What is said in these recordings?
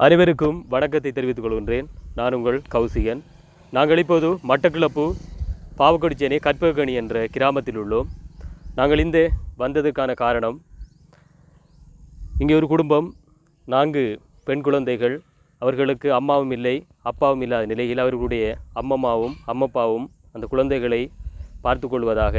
அனைவருக்கும் வணக்கத்தை தெரிவித்துக் கொள்கின்றேன் நான் உங்கள் கௌசிகன் நாங்கள் இப்போது மட்டக்கிளப்பு பாவக்கொடிச்சேனை கற்பகணி என்ற கிராமத்தில் உள்ளோம் நாங்கள் இந்த வந்ததுக்கான காரணம் இங்கே ஒரு குடும்பம் நான்கு பெண் குழந்தைகள் அவர்களுக்கு அம்மாவும் இல்லை அப்பாவும் இல்லாத நிலையில் அவர்களுடைய அம்மம்மாவும் அம்மப்பாவும் அந்த குழந்தைகளை பார்த்து கொள்வதாக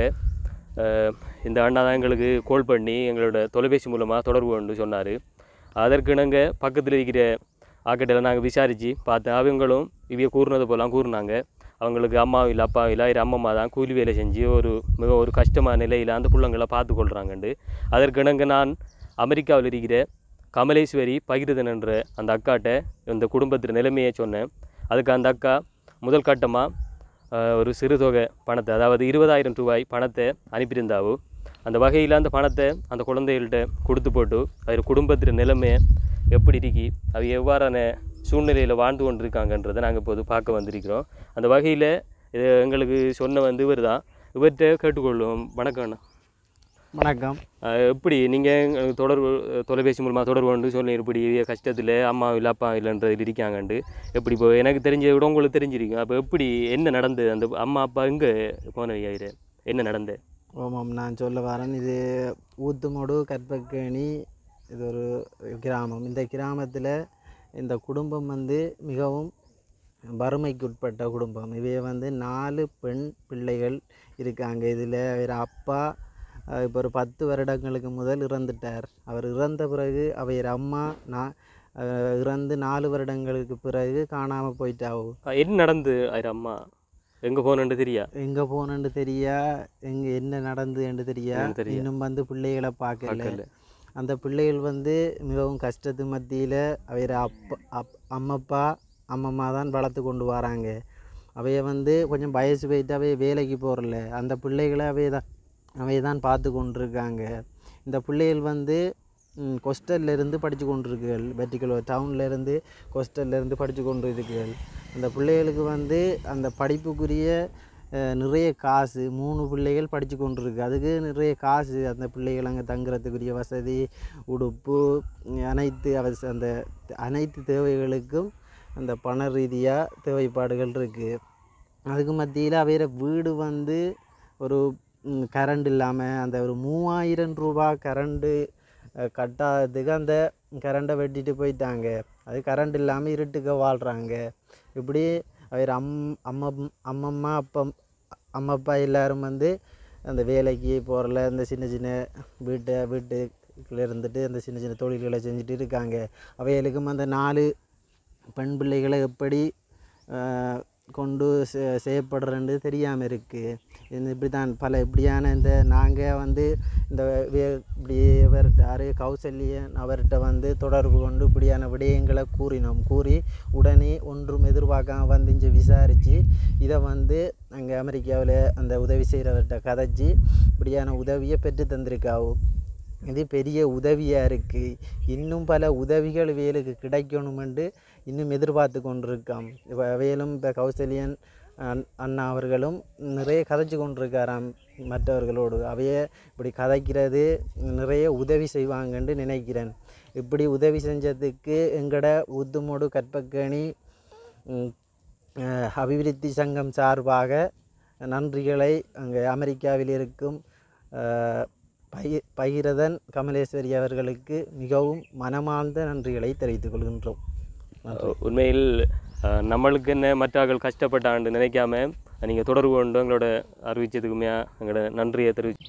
அஹ், இந்த அண்ணா தான் எங்களுக்கு கால் பண்ணி எங்களோட தொலைபேசி மூலமாக தொடர்பு கொண்டு சொன்னார் அதற்கு இணங்க பக்கத்தில் இருக்கிற ஆக்கிட்டெல்லாம் நாங்கள் விசாரித்து பார்த்தேன் அவங்களும் இவைய கூறினது போலாம் கூறினாங்க அவங்களுக்கு அம்மாவும் இல்லை அப்பாவும் இல்லை அவர் அம்மம்மா தான் கூலி வேலை செஞ்சு ஒரு மிக ஒரு கஷ்டமான நிலையில் அந்த பிள்ளைங்களை பார்த்து கொள்கிறாங்கண்டு அதற்கு இணங்க நான் அமெரிக்காவில் இருக்கிற கமலேஸ்வரி பகிர்தன் என்ற அந்த அக்காட்ட இந்த குடும்பத்தின் நிலைமையை சொன்னேன் அதுக்கு அந்த அக்கா முதல் கட்டமாக ஒரு சிறு தொகை பணத்தை அதாவது இருபதாயிரம் ரூபாய் பணத்தை அனுப்பியிருந்தாவோ அந்த வகையில் அந்த பணத்தை அந்த குழந்தைகள்கிட்ட கொடுத்து போட்டு அவர் குடும்பத்தின் நிலைமை எப்படி இருக்கி அவ எவ்வாறான சூழ்நிலையில் வாழ்ந்து கொண்டிருக்காங்கன்றதை நாங்கள் இப்போது பார்க்க வந்திருக்கிறோம் அந்த வகையில் இது எங்களுக்கு சொன்ன வந்து இவர் தான் இவர்கிட்ட கேட்டுக்கொள்ளும் வணக்கம் அண்ணா வணக்கம் அஹ் எப்படி நீங்கள் தொடர்பு தொலைபேசி மூலமாக தொடர்பு கொண்டு சொல்லி இப்படி கஷ்டத்தில் அம்மா இல்லை அப்பா இல்லைன்றதில் இருக்காங்கண்டு எப்படி இப்போ எனக்கு தெரிஞ்ச விட உங்களுக்கு தெரிஞ்சிருக்கும் அப்போ எப்படி என்ன நடந்தது அந்த அம்மா அப்பா எங்கே போன ஐயாயிரு என்ன நடந்தது ஓமாம் நான் சொல்ல வரேன் இது ஊத்துமடு கற்பக்கேணி இது ஒரு கிராமம் இந்த கிராமத்தில் இந்த குடும்பம் வந்து மிகவும் வறுமைக்குட்பட்ட குடும்பம் இவைய வந்து நாலு பெண் பிள்ளைகள் இருக்காங்க இதில் அவர் அப்பா அஹ், இப்போ ஒரு பத்து வருடங்களுக்கு முதல் இறந்துட்டார் அவர் இறந்த பிறகு அவர் அம்மா நான் அஹ், இறந்து நாலு வருடங்களுக்கு பிறகு காணாமல் போயிட்டாவோ அஹ் என்ன நடந்து அவர் அம்மா எங்கே போனேன்னு தெரியா எங்கே போனேன்னு தெரியா எங்கே என்ன நடந்ததுன்னு தெரியா என்னன்னு தெரியா. இன்னும் வந்து பிள்ளைகளை பார்க்கல பார்க்கல அந்த பிள்ளைகள் வந்து மிகவும் கஷ்டத்து மத்தியில் அவைய அப்பா அப் அம்மப்பா அம்மம்மா தான் வளர்த்து கொண்டு வராங்க அவைய வந்து கொஞ்சம் வயசு போயிட்டு அவைய வேலைக்கு போகிறல அந்த பிள்ளைகளை அவைய தான் அவைய தான் பார்த்து கொண்டிருக்காங்க இந்த பிள்ளைகள் வந்து ம், கொஸ்டல்ல இருந்து படித்து கொண்டிருக்குகள் வெட்டிக்கலோ டவுன்லேருந்து கொஸ்டல்லேருந்து படித்து கொண்டு இருக்குகள் அந்த பிள்ளைகளுக்கு வந்து அந்த படிப்புக்குரிய அஹ், நிறைய காசு மூணு பிள்ளைகள் படித்து கொண்டிருக்கு அதுக்கு நிறைய காசு அந்த பிள்ளைகள் அங்கே தங்குறதுக்குரிய வசதி உடுப்பு உம், அனைத்து அவச அந்த அனைத்து தேவைகளுக்கும் அந்த பண ரீதியாக தேவைப்பாடுகள் இருக்குது அதுக்கு மத்தியில் அவையிற வீடு வந்து ஒரு கரண்ட் இல்லாமல் அந்த ஒரு மூவாயிரம் ரூபா கரண்டு கட்டாததுக்கு அந்த கரண்டை வெட்டிட்டு போயிட்டாங்க அது கரண்ட் இல்லாமல் இருட்டுக்க வாழ்கிறாங்க இப்படி அவர் அம் அம்மா அம்மம்மா அப்பம் அம்மப்பா எல்லாரும் வந்து அந்த வேலைக்கு போகிறல இந்த சின்ன சின்ன வீட்டை வீட்டுக்குள்ள இருந்துட்டு அந்த சின்ன சின்ன தொழில்களை செஞ்சுட்டு இருக்காங்க அவைகளுக்கும் அந்த நாலு பெண் பிள்ளைகளை எப்படி ஆஹ், கொண்டு செ- செய்யப்படுறேன்னு தெரியாமல் இருக்குது இது இப்படி தான் பல இப்படியான இந்த நாங்கள் வந்து இந்த வே- இப்படி இவர்கிட்ட யாரு கௌசல்யன் அவர்கிட்ட வந்து தொடர்பு கொண்டு இப்படியான விடயங்களை கூறினோம் கூறி உடனே ஒன்றும் எதிர்பார்க்காம வந்து இங்கே விசாரித்து இதை வந்து அங்கே அமெரிக்காவில் அந்த உதவி செய்கிறவர்கிட்ட கதைச்சி இப்படியான உதவியை பெற்று தந்திருக்காவும் இது பெரிய உதவியாக இருக்குது இன்னும் பல உதவிகள் வேலுக்கு கிடைக்கணுமென்று இன்னும் எதிர்பார்த்து கொண்டிருக்காம் இப்போ வேலும் இப்போ கௌசல்யன் அண்- அண்ணா அவர்களும் நிறைய கதைச்சு கொண்டிருக்காராம் மற்றவர்களோடு அவைய இப்படி கதைக்கிறது நிறைய உதவி செய்வாங்கன்னு நினைக்கிறேன் இப்படி உதவி செஞ்சதுக்கு எங்கட உத்துமோடு கற்பக்கணி ம், அஹ், அபிவிருத்தி சங்கம் சார்பாக நன்றிகளை அங்கே அமெரிக்காவில் இருக்கும் அஹ், பகி பகிரதன் கமலேஸ்வரி அவர்களுக்கு மிகவும் மனமார்ந்த நன்றிகளை தெரிவித்துக் கொள்கின்றோம் நன்றி. உண்மையில் அஹ், நம்மளுக்கு என்ன மற்றார்கள் கஷ்டப்பட்டாண்டு நினைக்காம நீங்கள் தொடர்பு கொண்டு எங்களோட அறிவிச்சதுக்குமே எங்களோட நன்றியை தெரிவிச்சு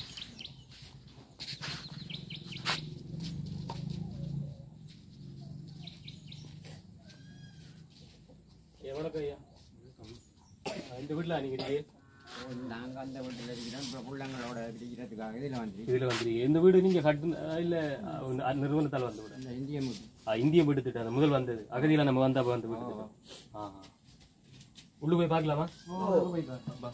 வணக்கம் ஐயா இந்த வீட்டில் நீங்கள் நாங்கள் அந்த வீட்டில் இருக்கிறோம் இப்போ பிள்ளைங்களோட இருக்கிறதுக்காக இதில் வந்து இதில் வந்துருக்கீங்க இந்த வீடு நீங்கள் கட்டு இல்லை நிறுவனத்தால் வந்த வீடு இந்த இந்திய வீடு ஆ, இந்திய வீடு திட்டம் அந்த முதல் வந்தது அகதியில் நம்ம வந்தப்போ வந்து வீடு திட்டம் ஆ ஆ. உள்ள போய் பார்க்கலாமா வா.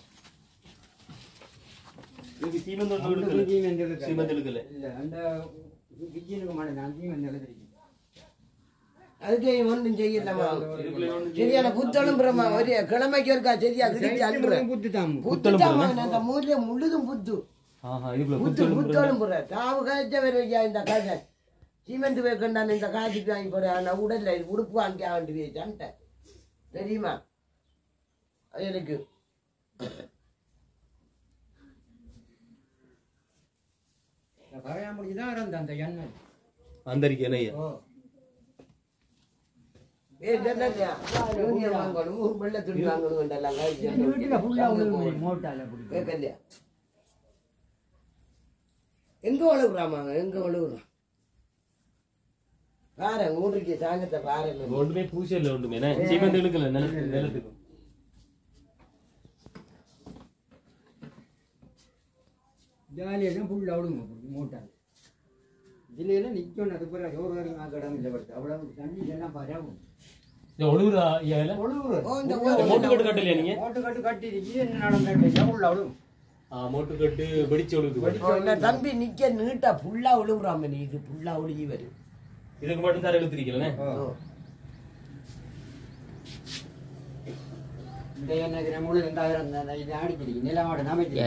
இதுக்கு சீமெண்ட் ஒன்றும் எடுக்கல. சீமெண்ட் எடுக்கல இல்லை அந்த கிச்சனுக்கு மாட்டேன் அங்கேயும் வந்து எழுதிருக்கு அதுக்கு ஒன்றும் செய்யலாமா சரியான புத்தளம் பிரமா ஒரு கிழமைக்கு இருக்கா சரியா கிடிச்சு அனுப்புறேன் புத்து தான் புத்துட்டாமா அந்த மூலிய முழுதும் புத்து ஆஹா இதுக்குள்ள புத்து புத்தளம் புற தாவு காய்ச்ச வரையா இந்த கதை சிமெண்ட் வைக்கண்டான்னு இந்த காசுக்கு வாங்கி போடுறான் உடல்ல உடுப்பு வாங்கி ஆண்டு வச்சான்ட்ட தெரியுமா அது எனக்கு கரையா முடிச்சுதான் இருந்த அந்த எண்ணெய் அந்தரிக்கு என்ன ஏ தெரியலையா யூனியன் வாங்கணும் வெள்ளை துணி வாங்கணும் எல்லாம் வீட்டுல ஃபுல்லா உழுவுது மோட்டால பிடிக்கும் கேட்கலையா எங்க ஒழுகுறாமாங்க எங்க ஒழுகுறான் பாரு ஊருக்கு சாங்கத்தை பாருங்க ஒன்றுமே பூசை இல்லை ஒன்றுமே என்ன சீமெண்ட் இழுக்கல நில நிலத்துக்கு ஜாலியாக தான் ஃபுல்லா விடுங்க மோட்டால் இதுல எல்லாம் நிக்கணும் அது பிறகு ஒரு வரைக்கும் ஆக்கடம் இல்லை வருது அவ்வளவு தண்ணி எல்லாம் பரவும் இந்த ஒழுகுறா ஐயா இல்ல ஒழுவுது ஓ, இந்த மோட்டு கட்டு கட்டலையா நீங்க மோட்டு கட்டு கட்டிடுச்சு என்ன நடந்துட்டு ஃபுல்லா விடும் ஆ, மோட்டு கட்டு வெடிச்சு ஒழுகுது பாரு. ஓ, இந்த தம்பி நிக்க நீட்டா புல்லா ஒழுகுறாம நீ இது புல்லா ஒழுகி வரும் இதுக்கு மட்டும் தர இழுத்துருக்கீங்களே ஓ. இந்த எண்ணெய் நம்மளும் ரெண்டாயிரம் இது அடிச்சிருக்கு நிலமாடு நாம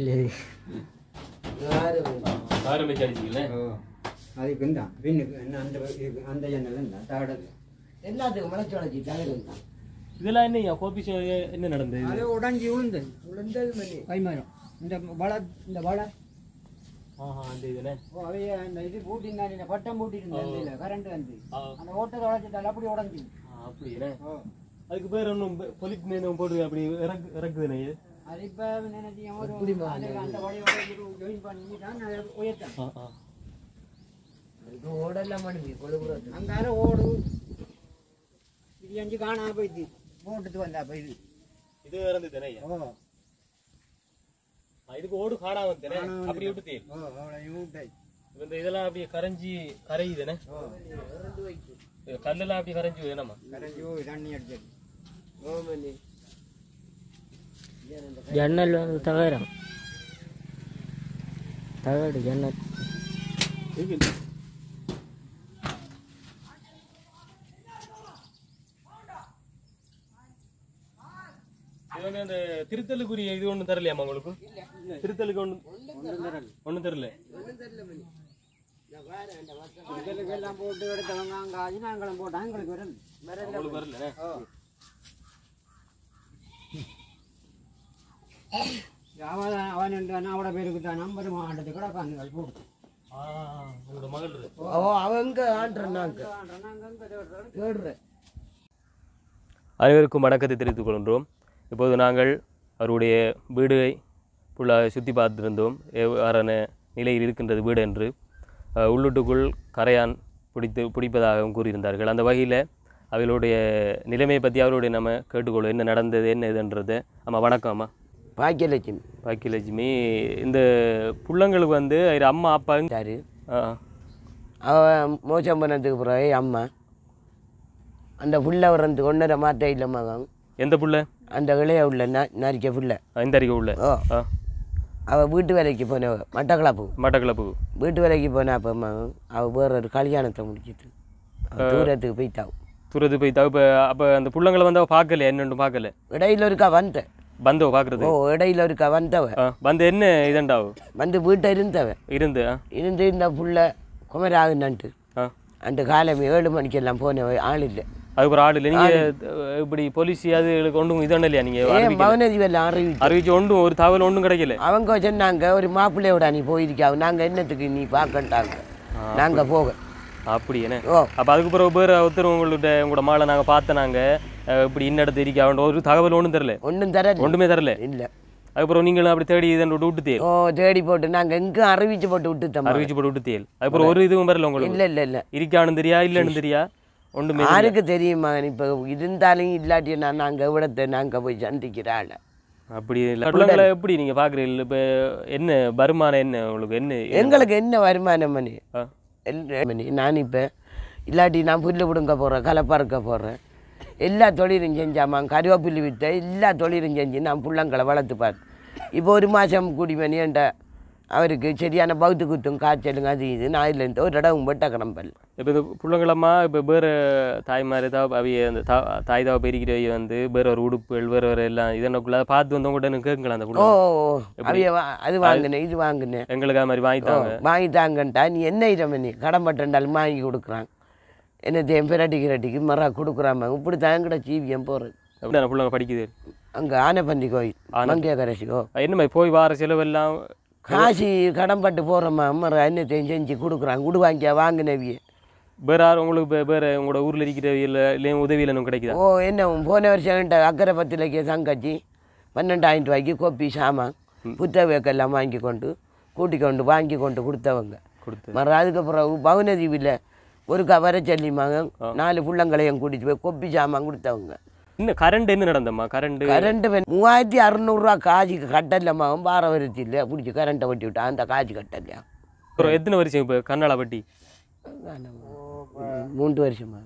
யாரு ஆரம்பிச்சு அடிச்சிக்கல அதுக்கு தான் பின்னுக்கு என்ன அந்த இதுக்கு அந்த எண்ணெய் தான் தாடது எல்லாத்துக்கும் முளைச்சு வளர்ச்சி தலைவர் தான் இதெல்லாம் என்ன கோபி ஷோ என்ன நடந்தது அது உடஞ்சி விழுந்து உளுந்தது மணி கைமரம் இந்த வள இந்த வள ஆஹா அந்த இதுல ஓ, அவைய அந்த இது பூட்டிருந்தாங்க இந்த பட்டம் பூட்டிருந்தேன் கரண்ட் வந்து ஆ. அந்த ஓட்டத்தை உழைச்சிட்டால அப்படி உடஞ்சி அப்படி என்ன அதுக்கு பேர் ஒன்றும் பொலிட் மேனும் போட்டு அப்படி இறக்கு இறக்குதுனே அது இப்ப நினைச்சேன் ஒரு அந்த அந்த வழியோட ஜாயின் பண்ணி தான் அதை உயர்த்தேன் ஆ ஆ அதுக்கு ஓடலாம் மணி கொழுகுறது அங்கார ஓடு இது அஞ்சு காணாம போயிடுது போட்டுட்டு வந்தா போயிது இது இறந்துதானே ஐயா ஓ ஆ, இதுக்கு ஓடு காணாம வந்தேனே அப்படி விட்டுத்தே ஓ அவ்வளோ ஊட்டாய் இந்த இதெல்லாம் அப்படியே கரைஞ்சி கரையுதுனே ஓ கல்லெல்லாம் அப்படியே கரைஞ்சி வேணாமா கரைஞ்சி ஓ தண்ணி அடிச்சது ஓ மணி ஜன்னல் வந்து தகரம் தகடு ஜன்னல் இது வந்து அந்த திருத்தலுக்குரிய இது ஒண்ணும் தரலையாமா உங்களுக்கு திருத்தலுக்கு ஒண்ணும் ஒண்ணும் தரல இதுகளுக்கு எல்லாம் போட்டு எடுத்தவங்க அங்க அது நாங்களும் போட்டோம் எங்களுக்கு வரல உங்களுக்கு வரல அவன் அவன் என்று அவட பேருக்கு தான் நம்பர் மாட்டது கிடக்காங்க போட்டு ஆ உங்களோட மகள் இருக்கு. ஓ அவங்க ஆண்டுறாங்க கேடுறேன் அனைவருக்கும் வணக்கத்தை தெரிவித்துக் கொள்கின்றோம் இப்போது நாங்கள் அவருடைய வீடை ஃபுல்லாக சுற்றி பார்த்திருந்தோம் எவ்வாறான நிலையில் இருக்கின்றது வீடு என்று அஹ், உள்ளுட்டுக்குள் கரையான் பிடித்து பிடிப்பதாகவும் கூறியிருந்தார்கள் அந்த வகையில் அவர்களுடைய நிலைமையை பற்றி அவருடைய நம்ம கேட்டுக்கொள்வோம் என்ன நடந்தது என்ன இதுன்றது ஆமாம் வணக்கம் அம்மா பாக்கியலட்சுமி பாக்கியலட்சுமி இந்த புள்ளங்களுக்கு வந்து அவர் அம்மா அப்பா சாரு ஆ, அவ மோசம் பண்ணதுக்கு பிறகு அம்மா அந்த புள்ள வர்றதுக்கு ஒன்றரை மாற்ற இல்லை மகன் எந்த புள்ள அந்த இளைய உள்ள ந- நரிக்க புள்ள ஆ, இந்த அறிக்கை உள்ள ஓ ஆ அவள் வீட்டு வேலைக்கு போனவ மட்டக்களப்பு மட்டக்களப்பு வீட்டு வேலைக்கு போனா அப்போ மகன் அவள் வேற ஒரு கல்யாணத்தை முடிச்சிட்டு அவ தூரத்துக்கு போயிட்டாவும் துறது போய் தவிப்ப அப்போ அந்த புள்ளங்களை வந்து அவ பார்க்கல என்னன்னு பார்க்கல இடையில இருக்கா வந்த பந்தவ பார்க்குறது ஓ இடையில இருக்கா வந்தவ ஆ வந்து என்ன இதண்டாவு வந்து வீட்டை இருந்தவ இருந்து ஆ இருந்து இந்த புள்ள குமராகுனன்ட்டு ஆ அந்த காலம் ஏழு மணிக்கெல்லாம் போனவ ஆள் இல்லை அதுக்கு ஒரு ஆள் இல்லை நீங்கள் இப்படி போலீஸ் அது ஒன்றும் இதொன்ன இல்லையா நீங்கள் ஏன் அறிவிக்க பவனதி எல்லாம் அறிவிச்சு அறிவிச்சு ஒன்றும் ஒரு தகவல் ஒன்றும் கிடைக்கல அவங்க சொன்னாங்க ஒரு மாப்பிள்ளையோட நீ போயிருக்காவ நாங்க என்னத்துக்கு நீ பார்க்கட்டாங்க நாங்க போக அப்படி என்ன ஓ அப்போ அதுக்கு பிறகு பேர் ஒருத்தர் உங்கள்கிட்ட உங்களோட மாலை நாங்கள் பார்த்தோம் நாங்கள் இப்படி இன்னடத்து இருக்காண்ட ஒரு தகவல் ஒன்றும் தரல ஒன்றும் தரல ஒன்றுமே தரல இல்ல அதுக்கப்புறம் நீங்களும் அப்படி தேடி இதன் விட்டு தேல் ஓ தேடி போட்டு நாங்க எங்க அறிவிச்சு போட்டு விட்டுட்டோம் அறிவிச்சு போட்டு விட்டு தேல் அதுக்கப்புறம் ஒரு இதுவும் வரல உங்களுக்கு இல்ல இல்ல இல்ல இருக்கானு தெரியா இல்லைன்னு தெரியா ஒன்றுமே யாருக்கு தெரியுமா இப்ப இருந்தாலும் இல்லாட்டி நான் நாங்க எவ்வளத்தை நாங்க போய் சந்திக்கிற ஆள அப்படி இல்லை பிள்ளைங்களை எப்படி நீங்கள் பார்க்குறீங்க இப்போ என்ன வருமானம் என்ன உங்களுக்கு என்ன எங்களுக்கு என்ன வருமானம் மணி ஆ எல்ல- மணி நான் இப்ப இல்லாட்டி நான் புல்லு பிடுங்க போறேன் களை பறக்க போறேன் எல்லா தொழிலும் செஞ்சாமா கருவேப்பில்லு வித்த எல்லா தொழிலும் செஞ்சு நான் புள்ளங்களை வளர்த்து பார்த்தேன் இப்போ ஒரு மாதம் கூடி மணி என்கிட்ட அவருக்கு சரியான பௌத்து குத்தும் காய்ச்சலுங்க அது இது நான் இதுலேருந்து ஒரு இடம் வெட்ட கிளம்பல் இப்போ இந்த பிள்ளைங்களம்மா இப்போ வேறு தாய்மார் தான் அவைய அந்த தா தாய் தாவை பெருக்கிறவை வந்து வேற ஒரு உடுப்புகள் வேற ஒரு எல்லாம் இதனக்குள்ள பார்த்து வந்தவங்ககிட்ட கேட்கலாம் அந்த ஓ பிள்ளை அவைய வா- அது வாங்கினேன் இது வாங்கினேன் எங்களுக்கு அது மாதிரி வாங்கிட்டாங்க வாங்கி தாங்கன்ட்டா நீ என்ன இடம் நீ கடன் பட்டண்டாலும் வாங்கி கொடுக்குறான் என்ன தேம் பிரட்டி கிரட்டிக்கு மரா கொடுக்குறாம இப்படி தான் எங்கட ஜீவியம் போகிறது எப்படி அந்த பிள்ளைங்க படிக்குது அங்கே ஆனைப்பந்தி கோயில் மங்கிய கரசிக்கோ என்ன மாதிரி போய் வார செலவெல்லாம் காசு கடன் பட்டு போகிறோமா மரம் என்னத்தையும் செஞ்சு கொடுக்குறான் குடு வாங்கியா வாங்கினவிய வேற யாரும் உங்களுக்கு வே- வேற உங்களோட ஊரில் இருக்கிற இல்லை இல்லையும் உதவியில் இன்னும் கிடைக்குதா ஓ என்ன போன வருஷம் என்கிட்ட அக்கறை பத்திரிக்கை சங்கச்சி பன்னெண்டாயிரம் ரூபாய்க்கு கோப்பி சாமான் புத்தகக்கெல்லாம் வாங்கி கொண்டு கூட்டி கொண்டு வாங்கி கொண்டு கொடுத்தவங்க கொடுத்து மறு அதுக்கப்புறம் பவுனதீவில் ஒரு கவரை சொல்லிமாங்க நாலு புள்ளங்களையும் கூட்டிட்டு போய் கொப்பி சாமான் கொடுத்தவங்க இன்னும் கரண்ட் என்ன நடந்தம்மா கரண்ட் கரண்ட் மூவாயிரத்தி அறநூறுரூவா காஜுக்கு கட்டலம்மா பார வருத்தி இல்லை பிடிச்சி கரண்ட்டை ஒட்டி விட்டான் அந்த காஜு கட்டலையா அப்புறம் எத்தனை வருஷம் இப்போ கண்ணாலா வட்டி மூன்று வருஷமா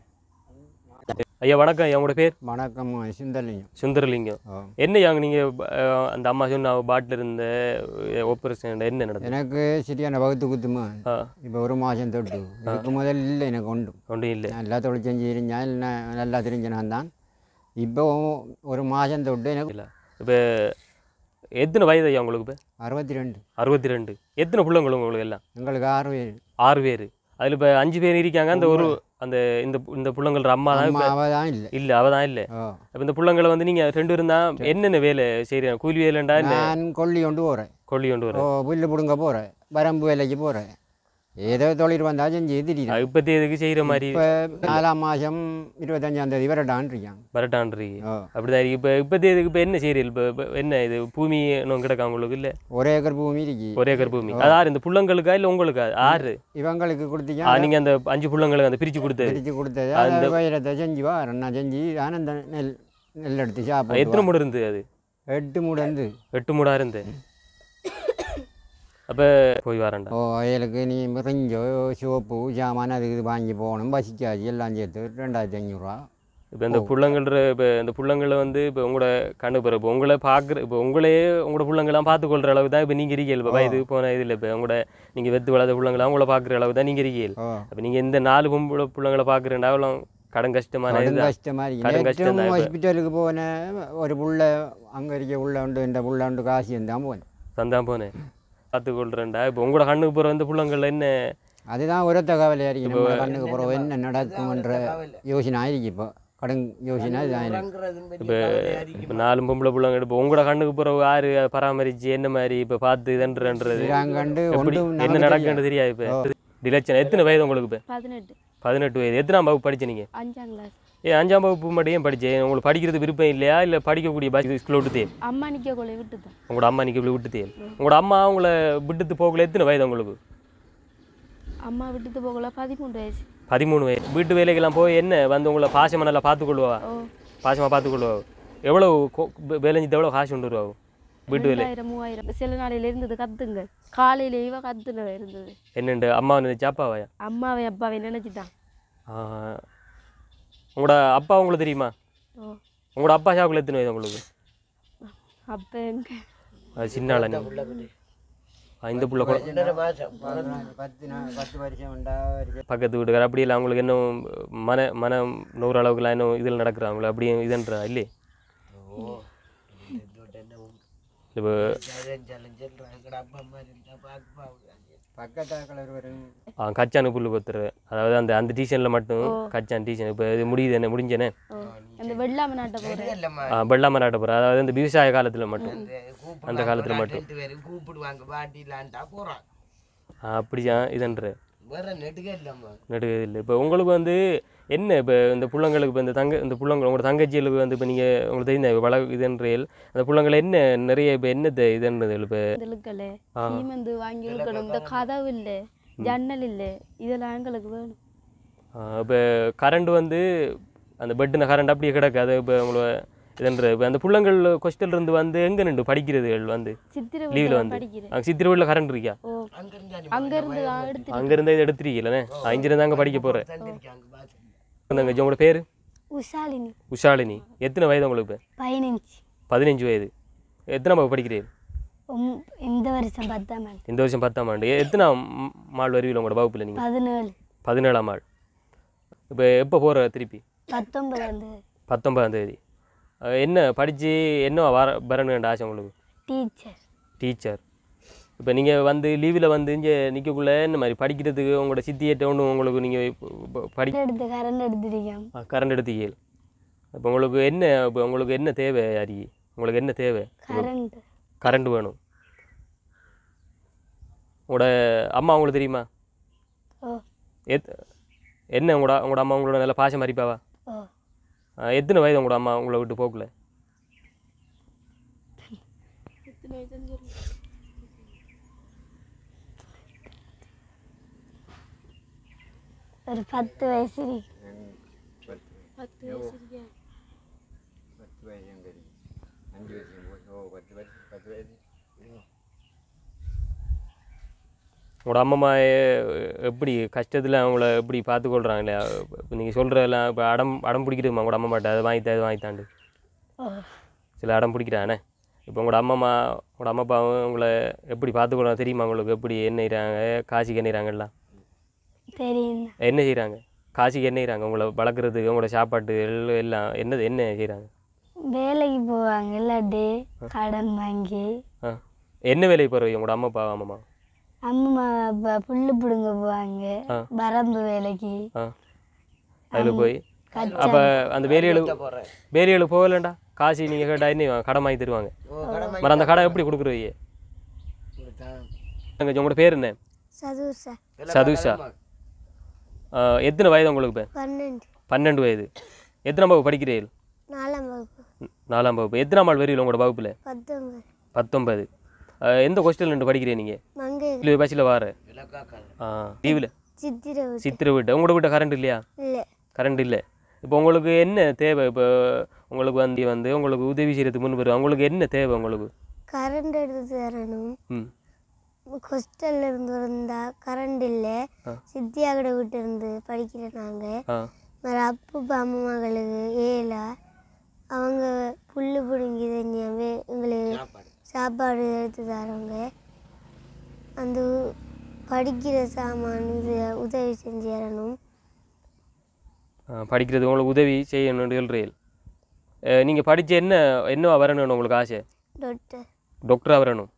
ஐயா வணக்கம் ஐயா உங்களோட பேர் வணக்கம் சிந்தலிங்கம் சுந்தரலிங்கம் ஓ. என்ன யாங்க நீங்கள் அந்த அம்மா சொன்ன பாட்டில் இருந்த ஆப்ரேஷன் என்ன நடந்தது எனக்கு சரியான வகுத்து குத்துமா ஆ இப்போ ஒரு மாதம் தொட்டு இதுக்கு முதல்ல இல்லை எனக்கு உண்டு ஒன்றும் இல்லை நான் எல்லா தொழில் செஞ்சு இருந்தேன் இல்லை நல்லா தெரிஞ்ச நான் தான் இப்போ ஒரு மாதம் தொட்டு எனக்கு இல்லை இப்போ எத்தனை வயது ஐயா உங்களுக்கு இப்போ அறுபத்தி ரெண்டு அறுபத்தி ரெண்டு எத்தனை பிள்ளைங்க உங்களுக்கு எல்லாம் எங்களுக்கு ஆறு பேர் ஆறு பேர் அதில் இப்போ அஞ்சு பேர் இருக்காங்க அந்த ஒரு அந்த இந்த இந்த பிள்ளைங்கள அம்மா தான் அம்மா அவ தான் இல்லை இல்லை அவ தான் இல்லை ஓ அப்போ இந்த பிள்ளைங்களை வந்து நீங்கள் ரெண்டு பேரும் தான் என்னென்ன வேலை செய்கிறீங்க கூலி வேலைண்டா இல்லை நான் கொல்லி கொண்டு போகிறேன் கொள்ளி கொண்டு ஓ வர புல்லு பிடுங்க போகிறேன் வரம்பு வேலைக்கு போகிறேன் ஏதோ தொழில் வந்தால் செஞ்சு திடீர் இப்போத்தி இதுக்கு செய்கிற மாதிரி இப்போ நாலாம் மாதம் இருபத்தஞ்சாம் தேதி வரட்டான் இருக்கான் வரட்டான்றீங்க ஓ அப்படிதான் இருக்கு இப்போ இப்போத்தி இதுக்கு இப்போ என்ன செய்கிறீர்கள் இப்போ இப்போ என்ன இது பூமி இன்னும் கிடக்கா உங்களுக்கு இல்லை ஒரே ஏக்கர் பூமி இருக்கு ஒரே ஏக்கர் பூமி அது ஆறு இந்த புள்ளங்களுக்கா இல்லை உங்களுக்கா ஆறு இவங்களுக்கு ஆ, கொடுத்தீங்க நீங்க அந்த அஞ்சு புள்ளங்களுக்கு அந்த பிரிச்சு கொடுத்தது பிரித்து கொடுத்தது அந்த பயிரத்தை செஞ்சு வா நான் செஞ்சு நான் அந்த நெல் நெல் எடுத்து சாப்பிட்டு எத்தனை மூடு இருந்து அது எட்டு மூடு வந்து எட்டு மூடா இருந்து அப்போ போய் வரேன்டா ஓ வயலுக்கு நீ மிரிஞ்சோ சோப்பு சாமான் அது இது வாங்கி போகணும் பசிக்காது எல்லாம் சேர்த்து ரெண்டாயிரத்தி ஐநூறுரூவா இப்போ இந்த புள்ளங்கள்ற இப்போ இந்த புள்ளங்களை வந்து இப்போ உங்களோட கண்ணு பிற இப்போ உங்களை பார்க்குற இப்போ உங்களையே உங்களோட புள்ளங்கள்லாம் பார்த்துக்கொள்கிற அளவு தான் இப்போ நீங்கள் இருக்கீங்க இப்போ வயது போன இதில் இப்போ உங்களோட நீங்கள் வெத்து வளர்த்த புள்ளங்களாம் உங்களை பார்க்குற அளவு தான் நீங்கள் இருக்கீங்க ஓ அப்போ நீங்கள் இந்த நாலு பொம்பளை புள்ளங்களை பார்க்குறேன்டா அவ்வளோ கடன் கஷ்டமான கடும் இதுதான் கஷ்டமா இருக்கு கடும் கஷ்டம் நேற்றும் தான் இப்ப. ஹாஸ்பிட்டலுக்கு போனேன் ஒரு புள்ள அங்கே இருக்க உள்ள உண்டு இந்த புள்ள உண்டு காசு தான் போனேன் சந்தான் போனேன் பார்த்துக்கொள்கிறேன்டா இப்போ உங்களோட கண்ணுக்கு போகிற வந்து புள்ளங்கள்ல என்ன அதுதான் ஒருத்த கவலையாக இருக்கு நம்ம கண்ணுக்கு பிறகு என்ன நடக்கும்ன்ற யோசனை ஆயிருக்கு இப்போ கடன் யோசனை இதுதான் எனக்கு இப்போ இப்போ நாலு பொம்பளை பிள்ளைங்க இப்போ உங்களோட கண்ணுக்கு பிறகு யாரு அதை பராமரிச்சு என்ன மாதிரி இப்போ பார்த்து இதன்றன்றது இதாங்கண்டு எப்படி ஒன்றும் என்ன நமக்கு நடக்குன்னு தெரியாது இப்போ டிலக்ஷன் எத்தனை வயது உங்களுக்கு இப்போ பதினெட்டு பதினெட்டு வயது எத்தனாம் வகுப்பு படிச்ச நீங்கள் அஞ்சாம் கிளாஸ் ஏ அஞ்சாம் வகுப்பு மட்டும் ஏன் படிச்சேன் உங்களுக்கு படிக்கிறது விருப்பம் இல்லையா இல்லை படிக்கக்கூடிய பஸ் ஸ்கூலில் விட்டுதே அம்மா நிற்க கொலை விட்டுதான் உங்களோட அம்மா நிற்க இப்படி விட்டுதே உங்களோட அம்மா உங்களை விட்டுட்டு போகல எத்தனை வயது உங்களுக்கு அம்மா விட்டுட்டு போகல பதிமூணு வயசு பதிமூணு வயது வீட்டு வேலைக்கெல்லாம் போய் என்ன வந்து உங்களை பாசமாக நல்லா பார்த்துக்கொள்வா ஓ பாசமாக பார்த்துக்கொள்வா எவ்வளோ வேலைஞ்சிட்டு எவ்வளோ காசு கொண்டு வருவா வீட்டு வேலை ரெண்டாயிரம் மூவாயிரம் சில நாளையில இருந்தது கத்துங்க காலையில இவ கத்துல இருந்தது என்னண்டு அம்மா நினைச்சு அப்பாவையா அம்மாவை அப்பாவை நினைச்சிட்டான் ஆ. உங்களோட அப்பா உங்களுக்கு தெரியுமா ஓ உங்களோட அப்பா ஷாப்பில் எத்தனை வயது உங்களுக்கு அப்ப எங்க அது சின்ன ஆளா நீ ஆ, இந்த புள்ள கூட பத்து நாள் பத்து வருஷம் உண்டா வருஷம் பக்கத்து வீட்டுக்கார அப்படி இல்லை அவங்களுக்கு இன்னும் மன மனம் நூறு அளவுக்குலாம் இன்னும் இதில் நடக்கிறாங்களோ அப்படியே இதுன்றா இல்லையே இப்போ பக்கத்தாக்கள் ஒருவரும் ஆ, கச்சானு புல்லு கொத்துரு அதாவது அந்த அந்த டீஷனில் மட்டும் கச்சான் டீஷன் இப்போ இது முடியுது என்ன முடிஞ்சேனே ஓ அந்த வெள்ளாம நாட்டை போறேன் வெள்ளாம நாட்ட போகிற அதாவது இந்த விவசாய காலத்தில் மட்டும் அந்த காலத்துல மட்டும். கூப்பிடுவாங்க பாட்டிலான்ட்டா போறான் ஆ, அப்படியா இதுன்ற வேற நெட்டுக்கே இல்லம்மா நடுவே இல்லை இப்போ உங்களுக்கு வந்து என்ன இப்போ இந்த புள்ளங்களுக்கு இப்போ இந்த தங்க இந்த புள்ளங்கள் உங்களோட தங்கச்சிகளுக்கு வந்து இப்போ நீங்கள் உங்களுக்கு தெரிந்த வள இதுன்றீல் அந்த புள்ளங்களை என்ன நிறைய இப்போ என்னத்தை இதுன்றது இப்போ இந்த இழுக்கல சீமந்து வாங்கி இழுக்கணும் இந்த கதவு இல்லை ஜன்னல் இல்லை இதெல்லாம் எங்களுக்கு வேணும் இப்போ கரண்ட் வந்து அந்த பெட்டின கரண்ட் அப்படியே கிடக்காது இப்போ உங்களை இதுன்ற இப்போ அந்த புள்ளங்கள் கொஸ்டல் இருந்து வந்து எங்கே நின்று படிக்கிறதுகள் வந்து சித்திரை லீவில் வீட்டுல வந்து படிக்கிறேன் அங்கே சித்திர வீட்டில் கரண்ட் இருக்கா ஓ அங்க இருந்து தான் எடுத்து அங்கேருந்து இதை எடுத்துருக்கீங்களே இங்கிருந்து அங்கே படிக்க போகிறேன் அங்கே உங்களோட பேர் உஷாலினி உஷாலினி எத்தனை வயது உங்களுக்கு இப்போ பதினஞ்சு பதினஞ்சு வயது எத்தனை வகுப்பு படிக்கிறீர்கள் ஒம்- இந்த வருஷம் பத்தாம் ஆண்டு இந்த வருஷம் பத்தாம் ஆண்டு எ- எத்தனை ம்- மாள் வருவீங்க உங்களோட வகுப்பில் நீங்கள் பதினேழு பதினேழாம் ஆள் இப்போ எப்போ போகிற திருப்பி பத்தொன்பதாம் தேதி பத்தொன்பதாம் தேதி அஹ் என்ன படித்து என்ன வர வரணுன்ற ஆசை உங்களுக்கு டீச்சர் டீச்சர் இப்போ நீங்கள் வந்து லீவில் வந்து இங்கே நிற்கக்குள்ளே இந்த மாதிரி படிக்கிறதுக்கு உங்களோட சித்தியேட்ட ஒன்று உங்களுக்கு நீங்கள் படி எடுத்து கரண்ட் எடுத்துருக்கோம் கரண்ட் எடுத்தீங்க இப்போ உங்களுக்கு என்ன இப்போ உங்களுக்கு என்ன தேவை அரி உங்களுக்கு என்ன தேவை கரண்ட் கரண்ட் வேணும் உங்களோட அம்மா உங்களுக்கு தெரியுமா ஓ எத் என்ன உங்களோட உங்களோட அம்மா உங்களோட நல்ல பாசம் மறிப்பாவா ஓ அஹ் எத்தனை வயது உங்களோட அம்மா உங்களை விட்டு போக்கல ஒரு பத்து வயசு இருக்கு. பத்து வயசு எங்க இருக்கு அஞ்சு வருஷம் போய் ஓ பத்து வயசு பத்து வயசு உங்களோட அம்மா எப்படி கஷ்டத்தில் அவங்கள எப்படி பார்த்துக்கொள்கிறாங்க இல்லையா இப்போ நீங்கள் சொல்கிறதெல்லாம் இப்போ அடம் அடம் பிடிக்கிறதுமா உங்களோட அம்மா மாட்டேன் அதை வாங்கித்தா அது வாங்கித்தாண்டு ஓ சில அடம் பிடிக்கிறானே இப்போ உங்களோட அம்மா உங்களோட அம்மா அப்பாவும் உங்களை எப்படி பார்த்துக்கொள்றாங்க தெரியுமா உங்களுக்கு எப்படி என்ன செய்கிறாங்க காசிக்கு என்ன செய்கிறாங்கலாம் தெரியும் என்ன செய்கிறாங்க காசிக்கு என்ன செய்கிறாங்க உங்களை வளர்க்குறதுக்கு உங்களோட சாப்பாட்டு எல்லாம் எல்லாம் என்ன என்ன செய்கிறாங்க வேலைக்கு போவாங்க இல்லாட்டி கடன் வாங்கி ஆ என்ன வேலைக்கு போகிறவங்க உங்களோட அம்மா அப்பா அம்மா அம்மா அப்பா புல்லு பிடுங்க போவாங்க ஆ. வரம்பு வேலைக்கு ஆ அதில் போய் கச்சா அப்போ அந்த வேலைகளுக்கு வேலைகளுக்கு போகலண்டா காசு நீங்கள் கேட்டால் என்ன கடன் வாங்கி தருவாங்க மறு அந்த கடை எப்படி கொடுக்குறீங்க உங்களோட பேர் என்ன சதுர் சார் சதுஷா ஆ, எத்தனை வயது உங்களுக்கு இப்போ பன்னெண்டு பன்னெண்டு வயது எத்தனாம் வகுப்பு படிக்கிறீர்கள் நாலாம் வகுப்பு ம், நாலாம் வகுப்பு எத்தனாம் ஆள் வரீங்க உங்களோட வகுப்பில் பத்தொன்பது பத்தொன்பது ஆ, எந்த ஹாஸ்டலில் நின்று படிக்கிறீங்க நீங்கள் மங்கை இல்லை பஸ்ஸில் வார ஆ லீவில் சித்திரை சித்திரை வீட்டு உங்களோட வீட்டை கரண்ட் இல்லையா இல்லை கரண்ட் இல்லை இப்போ உங்களுக்கு என்ன தேவை இப்போ உங்களுக்கு வந்து வந்து உங்களுக்கு உதவி செய்கிறதுக்கு முன் வரும் உங்களுக்கு என்ன தேவை உங்களுக்கு கரண்ட் எடுத்து தரணும் ம் ஹாஸ்டல்ல இருந்து வந்தா கரண்ட் இல்லை சித்தியாகட வீட்டு இருந்து படிக்கிற நாங்கள் ஆ மறு அப்பு அம்மா மகளுக்கு ஏலா அவங்க புல்லு பிடுங்கி தனியாவே எங்களுக்கு சாப்பாடு எடுத்து தராங்க அந்த உ- படிக்கிற சாமான் இது உதவி செஞ்சு தரணும் ஆ, படிக்கிறது உங்களுக்கு உதவி செய்யணும்னு சொல்கிறீர்கள் நீங்கள் படித்து என்ன என்ன வரணும்னு உங்களுக்கு ஆசை டாக்டர் டாக்டராக வரணும்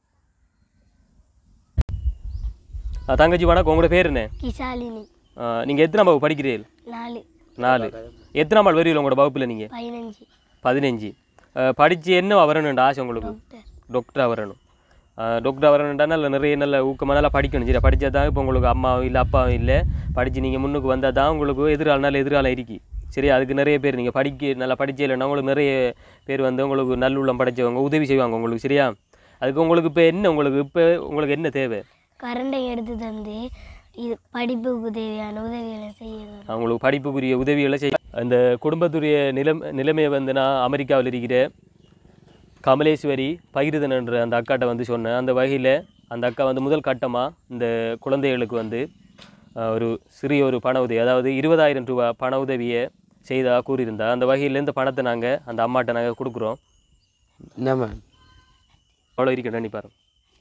ஆ, தங்கச்சி வணக்கம் உங்களோட பேர் என்ன கிசாலினி நீங்கள் எத்தனாம் வகுப்பு படிக்கிறீர்கள் நாலு நாலு எத்தனாம் ஆள் வருவீங்க உங்களோட வகுப்பில் நீங்கள் பதினஞ்சு பதினஞ்சு படித்து என்ன வரணும்னு ஆசை உங்களுக்கு டாக்டர் டாக்டராக வரணும் டாக்டராக வரணும்னா நல்ல நிறைய நல்ல ஊக்கமாக நல்லா படிக்கணும் சரி படித்தா தான் இப்போ உங்களுக்கு அம்மாவும் இல்லை அப்பாவும் இல்லை படித்து நீங்கள் முன்னுக்கு வந்தால் தான் உங்களுக்கு எதிர்காலம் நல்ல எதிர்காலம் இருக்கு சரி அதுக்கு நிறைய பேர் நீங்கள் படிக்க நல்லா படிச்சே இல்லைன்னா உங்களுக்கு நிறைய பேர் வந்து உங்களுக்கு நல்லுள்ளம் படைச்சவங்க உதவி செய்வாங்க உங்களுக்கு சரியா அதுக்கு உங்களுக்கு இப்போ என்ன உங்களுக்கு இப்போ உங்களுக்கு என்ன தேவை கரண்டை எடுத்து தந்து இது படிப்புக்கு தேவையான உதவிகளை செய்யணும் அவங்களுக்கு படிப்புக்குரிய உதவிகளை செய்ய அந்த குடும்பத்துடைய நிலம் நிலைமையை வந்து நான் அமெரிக்காவில் இருக்கிற கமலேஸ்வரி பகிர்தன் என்ற அந்த அக்காட்ட வந்து சொன்னேன் அந்த வகையில் அந்த அக்கா வந்து முதல் கட்டமாக இந்த குழந்தைகளுக்கு வந்து அஹ், ஒரு சிறிய ஒரு பண உதவி அதாவது இருபதாயிரம் ரூபா பண உதவியை செய்தா கூறியிருந்தா அந்த வகையில் இந்த பணத்தை நாங்கள் அந்த அம்மாட்ட நாங்கள் கொடுக்குறோம் என்னம்மா அவ்வளோ இருக்கட்டும் எண்ணி பாருங்க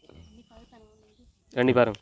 எண்ணி பாருங்க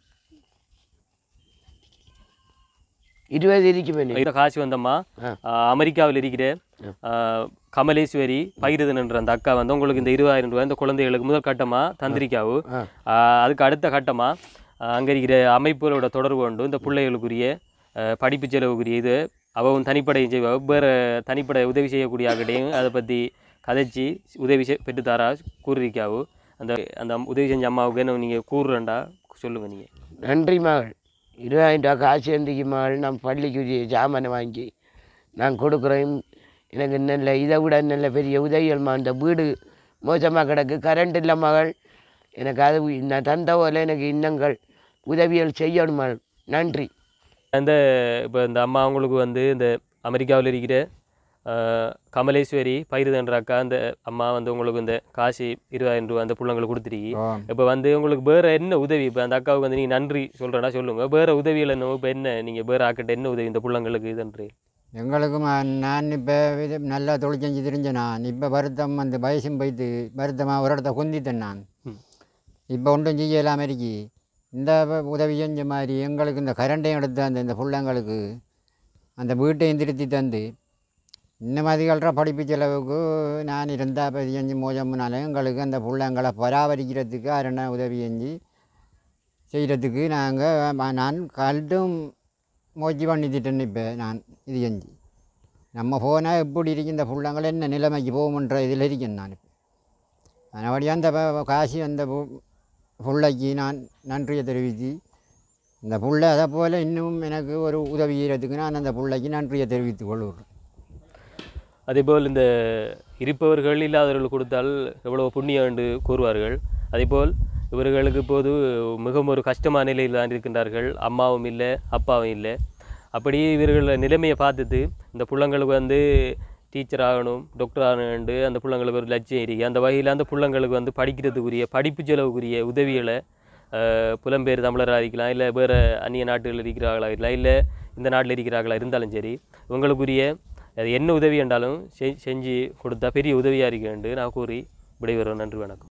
இருபது இருக்குமே நீ இந்த காசு வந்தம்மா ஆ. ஆஹ், அமெரிக்காவில் இருக்கிற ஆஹ், கமலேஸ்வரி பகிர்தன் என்ற அந்த அக்கா வந்து உங்களுக்கு இந்த இருபதாயிரம் ரூபாய் இந்த குழந்தைகளுக்கு முதல் கட்டமாக தந்திரிக்காவு ஆ. ஆஹ், அதுக்கு அடுத்த கட்டமாக அங்கே இருக்கிற அமைப்புகளோட தொடர்பு கொண்டு இந்த பிள்ளைகளுக்குரிய ஆஹ், படிப்பு செலவுக்குரிய இது அவவும் தனிப்படையும் செய்வா வேறு தனிப்படை உதவி செய்யக்கூடிய ஆகிட்டையும் அதை பற்றி கதைச்சி உதவி செய் பெற்றுத்தாரா கூறியிருக்காவு அந்த அந்த உதவி செஞ்ச அம்மாவுக்கு என்ன நீங்கள் கூறுறேன்டா சொல்லுங்கள் நீங்கள் நன்றி மகள் இருபதாயிரம் ரூபா காசு எந்திக்கு மகள் நான் பள்ளிக்கு சாமானை வாங்கி நான் கொடுக்குறேன் எனக்கு நல்ல இதை விட நல்ல பெரிய உதவிகள்மா அந்த வீடு மோசமாக கிடக்கு கரண்ட் இல்லை மகள் எனக்கு அது நான் தந்த போல எனக்கு இன்னங்கள் உதவிகள் செய்யணும் மகள் நன்றி அந்த இப்போ இந்த அம்மா அவங்களுக்கு வந்து இந்த அமெரிக்காவில் இருக்கிற ஆஹ், கமலேஸ்வரி பயிர்தன்ற அக்கா அந்த அம்மா வந்து உங்களுக்கு இந்த காசு இருபதாயிரம் ரூபா அந்த பிள்ளைங்களுக்கு கொடுத்துருக்கி ஓ இப்போ வந்து உங்களுக்கு வேறு என்ன உதவி இப்போ அந்த அக்காவுக்கு வந்து நீங்கள் நன்றி சொல்கிறேன்னா சொல்லுங்கள் வேறு உதவிகள் என்ன இப்போ என்ன நீங்கள் வேறு ஆக்கிட்ட என்ன உதவி இந்த பிள்ளைங்களுக்கு இதுன்றி எங்களுக்கு நான் இப்போ இது நல்லா தொழில் செஞ்சு தெரிஞ்சேன் நான் இப்போ வருத்தம் அந்த வயசும் போயிட்டு வருத்தமாக ஒரு இடத்த குந்திட்டேன் நான் இப்போ ஒன்றும் செய்யலாம இருக்கி இந்த வ- உதவி செஞ்ச மாதிரி எங்களுக்கு இந்த கரண்டையும் எடுத்து அந்த இந்த பிள்ளைங்களுக்கு அந்த வீட்டையும் திருத்தி தந்து இந்த மாதிரிகள படிப்பு செலவுக்கு நான் இருந்தால் இப்போ செஞ்சு மோசம்னாலும் எங்களுக்கு அந்த பிள்ளைங்களை பராமரிக்கிறதுக்கு அரண உதவி செஞ்சு செய்கிறதுக்கு நாங்கள் நான் கல்ட்டும் முயற்சி பண்ணித்திட்டேன்னு இப்போ நான் இது செஞ்சு நம்ம போனால் எப்படி இருக்கு இந்த பிள்ளைங்கள் என்ன நிலைமைக்கு போகும்ன்ற இதில் இருக்கேன் நான் இப்போ அதனபடியாக அந்த ப- காசு அந்த பு- பிள்ளைக்கு நான் நன்றியை தெரிவித்து இந்த புள்ள அதை போல் இன்னும் எனக்கு ஒரு உதவி செய்கிறதுக்கு நான் அந்த பிள்ளைக்கு நன்றியை தெரிவித்துக் கொள்கிறேன் அதேபோல் இந்த இருப்பவர்கள் இல்லாதவர்கள் கொடுத்தால் எவ்வளவு புண்ணியம் என்று கூறுவார்கள் அதேபோல் இவர்களுக்கு இப்போது மிகவும் ஒரு கஷ்டமான நிலையில் தான் இருக்கின்றார்கள் அம்மாவும் இல்லை அப்பாவும் இல்லை அப்படி இவர்கள் நிலைமையை பார்த்துட்டு இந்த பிள்ளைங்களுக்கு வந்து டீச்சர் ஆகணும் டாக்டர் ஆகணும்னு அந்த பிள்ளைங்களுக்கு ஒரு லட்சியம் இருக்கு அந்த வகையில் அந்த பிள்ளைங்களுக்கு வந்து படிக்கிறதுக்குரிய படிப்பு செலவுக்குரிய உதவிகளை அஹ், புலம்பெயர் தமிழராக இருக்கலாம் இல்லை வேறு அந்நிய நாட்டுகளில் இருக்கிறார்களா இருக்கலாம் இல்லை இந்த நாட்டில் இருக்கிறார்களா இருந்தாலும் சரி இவங்களுக்குரிய அது என்ன உதவி என்றாலும் செ- செஞ்சு கொடுத்தா பெரிய உதவியாக இருக்குன்னு நான் கூறி விடைபெறுவேன் நன்றி வணக்கம்